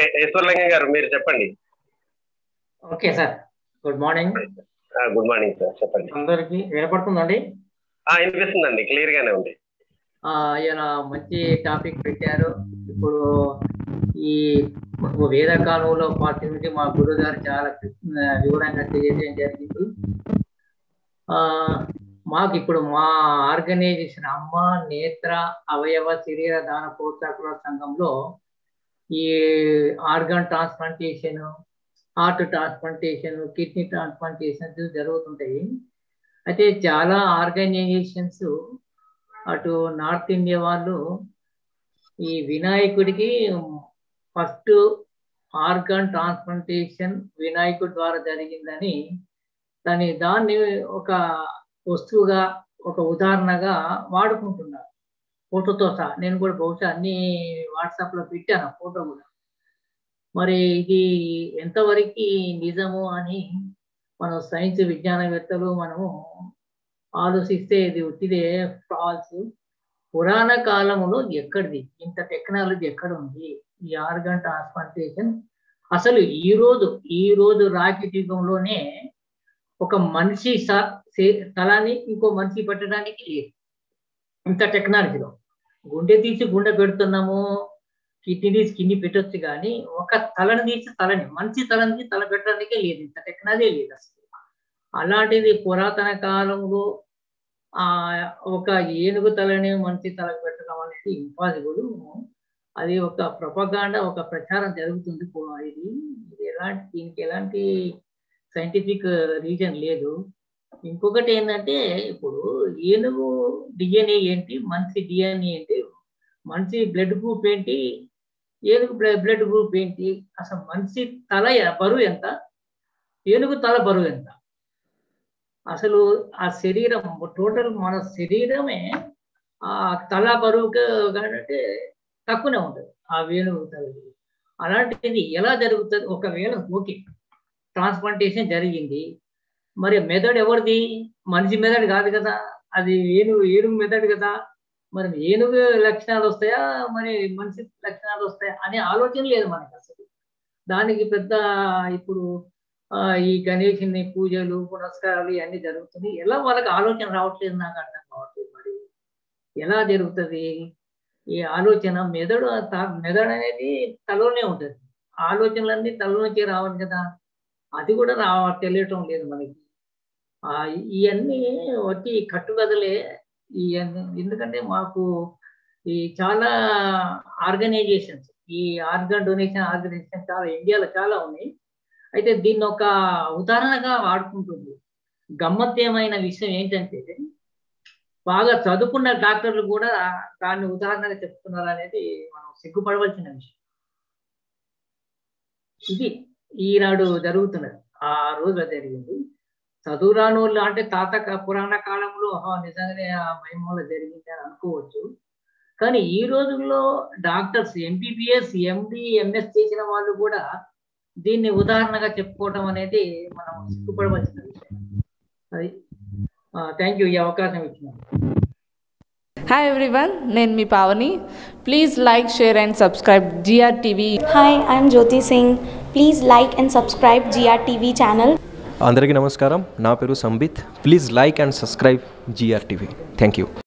ఈశ్వర్లింగం గారు మీరు చెప్పండి okay sir good morning good morning sir చెప్పండి అందరికి వినపడుతుందండి ఆ, వినిపిస్తుందండి క్లియర్ గానే ఉంది ఆ, ఈయన మంచి టాపిక్ పెట్టారు ఇప్పుడు ఈ వేదకాలంలో పార్టీ నుంచి మా గురువు గారు చాలా ఆ, వివరంగా తెలియజేయడం జరిగింది ఆ మాకు ఇప్పుడు మా ఆర్గనైజేషన్ అమ్మ నేత్ర అవయవ శరీర దాన ప్రోత్సాహకుల సంఘంలో ఈ organ transplantation heart transplantation kidney transplantations జరుగుతుంటాయి అయితే చాలా ఆర్గనైజేషన్స్ అటు నార్త్ ఇండియా వాళ్ళు ఈ వినాయకుడికి ఫస్ట్ ఆర్గాన్ ట్రాన్స్ప్లాంటేషన్ వినాయకుడి ద్వారా జరిగిందని దాని దాన్ని ఒక వస్తువుగా ఒక ఉదాహరణగా వాడుకుంటున్నారు ఫోటోతో సహా నేను కూడా బహుశా అన్ని వాట్సాప్లో పెట్టాను ఫోటో కూడా మరి ఇది ఎంతవరకు నిజము అని మనం సైన్స్ విజ్ఞానవేత్తలు మనము ఆలోచిస్తే ఇది ఉట్టిదే ఫాల్స్ పురాణ కాలంలో ఎక్కడిది ఇంత టెక్నాలజీ ఎక్కడ ఉంది ఈ ఆర్గన్ ట్రాన్స్ప్లాంటేషన్ అసలు ఈ రోజు ఈ రోజు రాకెట్ యుగంలోనే ఒక మనిషి స- సే- తలాన్ని ఇంకో మనిషి పెట్టడానికి లేదు ఇంత టెక్నాలజీలో గుండె తీసి గుండె పెడుతున్నాము కిడ్నీ తీసి కిడ్నీ పెట్టొచ్చు కానీ ఒక తలని తీసి తలని మనిషి తలని తీసి తల పెట్టడానికే లేదు ఇంత టెక్నాలజీ లేదు అసలు అలాంటిది పురాతన కాలంలో ఆ ఒక ఏనుగు తలని మనిషి తలకు పెట్టడం అనేది ఇంపాసిబుల్ అది ఒక ప్రపగాండ ఒక ప్రచారం జరుగుతుంది పో- ఇది ఇది ఎలాంటి దీనికి ఎలాంటి సైంటిఫిక్ రీజన్ లేదు ఇంకొకటి ఏంటంటే ఇప్పుడు ఏనుగు డిఎన్ఏ ఏంటి మనిషి డిఎన్ఏ ఏంటి మనిషి బ్లడ్ గ్రూప్ ఏంటి ఏనుగు బ్లడ్ గ్రూప్ ఏంటి అసలు మనిషి తల ఎ- బరువు ఎంత ఏనుగు తల బరువు ఎంత అసలు ఆ శరీరం టోటల్ మన శరీరమే ఆ తల బరువు అంటే తక్కువనే ఉంటుంది ఆ వేణువు తలది అలాంటిది ఎలా జరుగుతుంది ఒకవేళ ఓకే ట్రాన్స్ప్లాంటేషన్ జరిగింది మరి మెథడ్ ఎవరిది మనిషి మెథడ్ కాదు కదా అది ఏనుగు ఏనుగు మెథడ్ కదా మరి ఏనుగు లక్షణాలు వస్తాయా మరి మనిషి లక్షణాలు వస్తాయా అనే ఆలోచన లేదు మనకి అసలు దానికి పెద్ద ఇప్పుడు ఆ, ఈ గణేషుని పూజలు పునస్కారాలు ఇవన్నీ జరుగుతున్నాయి ఎలా వాళ్ళకి ఆలోచన రావట్లేదు నాకు అర్థం కావట్లేదు మరి ఎలా జరుగుతుంది ఈ ఆలోచన మెదడు త- మెదడు అనేది తలలోనే ఉంటుంది ఆలోచనలన్నీ తలలోంచి రావాలి కదా అది కూడా రావ తెలియటం లేదు మనకి ఆ ఇవన్నీ వచ్చి కట్టుకథలే ఇవన్నీ ఎందుకంటే మాకు ఈ చాలా ఆర్గనైజేషన్స్ ఈ ఆర్గన్ డొనేషన్ ఆర్గనైజేషన్ చాలా ఇండియాలో చాలా ఉన్నాయి అయితే దీన్ని ఒక ఉదాహరణగా వాడుకుంటుంది గమ్మత్తేమైన విషయం ఏంటంటే బాగా చదువుకున్న డాక్టర్లు కూడా దాన్ని ఉదాహరణగా చెప్తున్నారు అనేది మనం సిగ్గుపడవలసిన విషయం ఇది ఈనాడు జరుగుతున్నది ఆ రోజు జరిగింది చదువురాని వాళ్ళు అంటే తాత క- పురాణ కాలంలో "ఆహా, నిజంగానే ఆ మహిమలో జరిగింది అని అనుకోవచ్చు కానీ ఈ రోజుల్లో డాక్టర్స్ ఎంబీబీఎస్ ఎండి ఎంఎస్ చేసిన వాళ్ళు కూడా దీన్ని ఉదాహరణగా చెప్పుకోవడం అనేది మనం సిగ్గుపడవలసిన విషయం అది థ్యాంక్ యూ ఈ అవకాశం ఇచ్చినందుకు హాయ్ ఎవ్రీవన్ నేను మీ Pavani please like share and subscribe GR TV Hi, I'm Jyoti Singh. Please like and subscribe GRTV channel. అందరికీ నమస్కారం నా పేరు Sambit please like and subscribe GR TV thank you